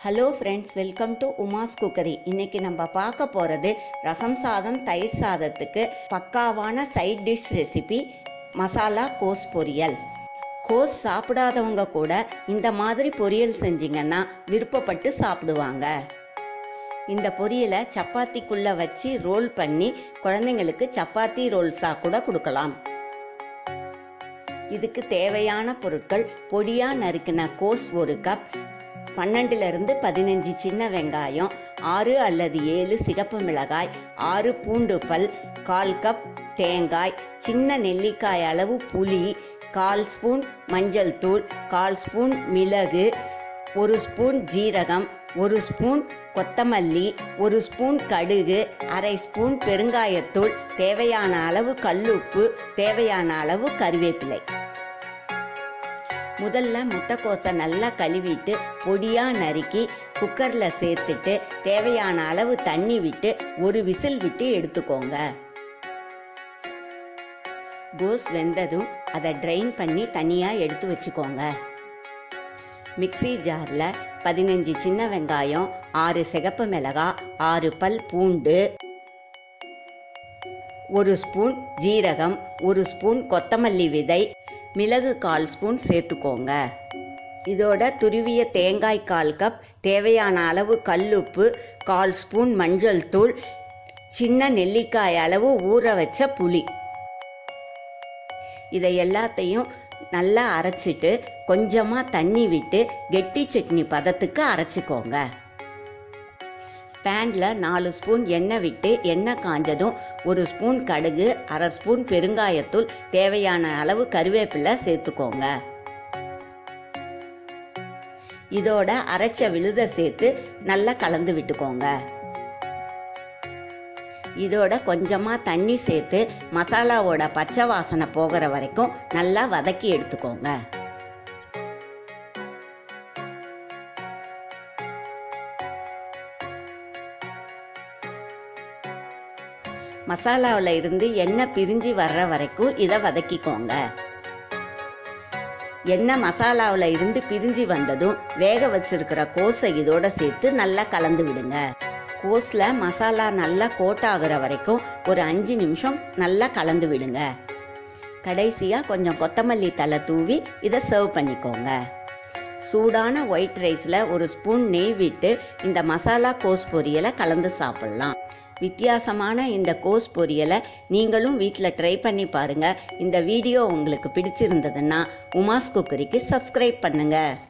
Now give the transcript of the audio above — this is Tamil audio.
hello friends welcome to Uma's cookery இன்னைக்கு நம்ம பார்க்க போகிறது ரசம் சாதம் தயிர் சாதத்துக்கு பக்காவான சைட் டிஷ் ரெசிபி மசாலா கோஸ் பொரியல் கோஸ் சாப்பிடாதவங்க கூட இந்த மாதிரி பொரியல் செஞ்சிங்கன்னா விருப்பப்பட்டு சாப்பிடுவாங்க இந்த பொரியலை சப்பாத்திக்குள்ளே வச்சு ரோல் பண்ணி குழந்தைங்களுக்கு சப்பாத்தி ரோல்ஸாக கூட கொடுக்கலாம் இதுக்கு தேவையான பொருட்கள் பொடியாக நறுக்கின கோஸ் ஒரு கப் பன்னெண்டுலேருந்து பதினஞ்சு சின்ன வெங்காயம் ஆறு அல்லது ஏழு சிகப்பு மிளகாய் ஆறு பூண்டு பல் கால் கப் தேங்காய் சின்ன நெல்லிக்காய் அளவு புளி கால் ஸ்பூன் மஞ்சள் தூள் கால் ஸ்பூன் மிளகு ஒரு ஸ்பூன் ஜீரகம் ஒரு ஸ்பூன் கொத்தமல்லி ஒரு ஸ்பூன் கடுகு அரை ஸ்பூன் பெருங்காயத்தூள் தேவையான அளவு கல்லுப்பு தேவையான அளவு கருவேப்பிலை முதல்ல முட்டைக்கோஸை நல்லா கழுவிட்டு பொடியாக நறுக்கி குக்கரில் சேர்த்துட்டு தேவையான அளவு தண்ணி விட்டு ஒரு விசில் விட்டு எடுத்துக்கோங்க கோஸ் வெந்ததும் அதை ட்ரைன் பண்ணி தனியாக எடுத்து வச்சுக்கோங்க மிக்ஸி ஜாரில் பதினஞ்சு சின்ன வெங்காயம் ஆறு சிகப்பு மிளகாய் ஆறு பல் பூண்டு ஒரு ஸ்பூன் ஜீரகம் ஒரு ஸ்பூன் கொத்தமல்லி விதை மிளகு கால் ஸ்பூன் சேர்த்துக்கோங்க இதோட துருவிய தேங்காய் கால் கப் தேவையான அளவு கல்லுப்பு கால் ஸ்பூன் மஞ்சள் தூள் சின்ன நெல்லிக்காய் அளவு ஊற வச்ச புளி இதை எல்லாத்தையும் நல்லா அரைச்சிட்டு கொஞ்சமாக தண்ணி விட்டு கெட்டி சட்னி பதத்துக்கு அரைச்சிக்கோங்க பேனில் நாலு ஸ்பூன் எண்ணெய் விட்டு எண்ணெய் காஞ்சதும் ஒரு ஸ்பூன் கடுகு அரை ஸ்பூன் பெருங்காயத்தூள் தேவையான அளவு கருவேப்பிலை சேர்த்துக்கோங்க இதோட அரைச்ச விழுத சேர்த்து நல்லா கலந்து விட்டுக்கோங்க இதோட கொஞ்சமாக தண்ணி சேர்த்து மசாலாவோட பச்சை வாசனை போகிற வரைக்கும் நல்லா வதக்கி எடுத்துக்கோங்க மசாலாவில் இருந்து எண்ணெய் பிரிஞ்சு வர்ற வரைக்கும் இதை வதக்கிக்கோங்க எண்ணெய் மசாலாவில் இருந்து பிரிஞ்சு வந்ததும் வேக வச்சிருக்கிற கோஸை இதோட சேர்த்து நல்லா கலந்து விடுங்க கோஸில் மசாலா நல்லா கோட் ஆகுற வரைக்கும் ஒரு அஞ்சு நிமிஷம் நல்லா கலந்து விடுங்க கடைசியாக கொஞ்சம் கொத்தமல்லி தலை தூவி இதை சர்வ் பண்ணிக்கோங்க சூடான ஒயிட் ரைஸில் ஒரு ஸ்பூன் நெய் விட்டு இந்த மசாலா கோஸ் பொரியலை கலந்து சாப்பிட்லாம் வித்தியாசமான இந்த கோஸ் பொரியலை நீங்களும் வீட்டில் ட்ரை பண்ணி பாருங்கள் இந்த வீடியோ உங்களுக்கு பிடிச்சிருந்ததுன்னா உமாஸ் குக்கரிக்கு சப்ஸ்கிரைப் பண்ணுங்கள்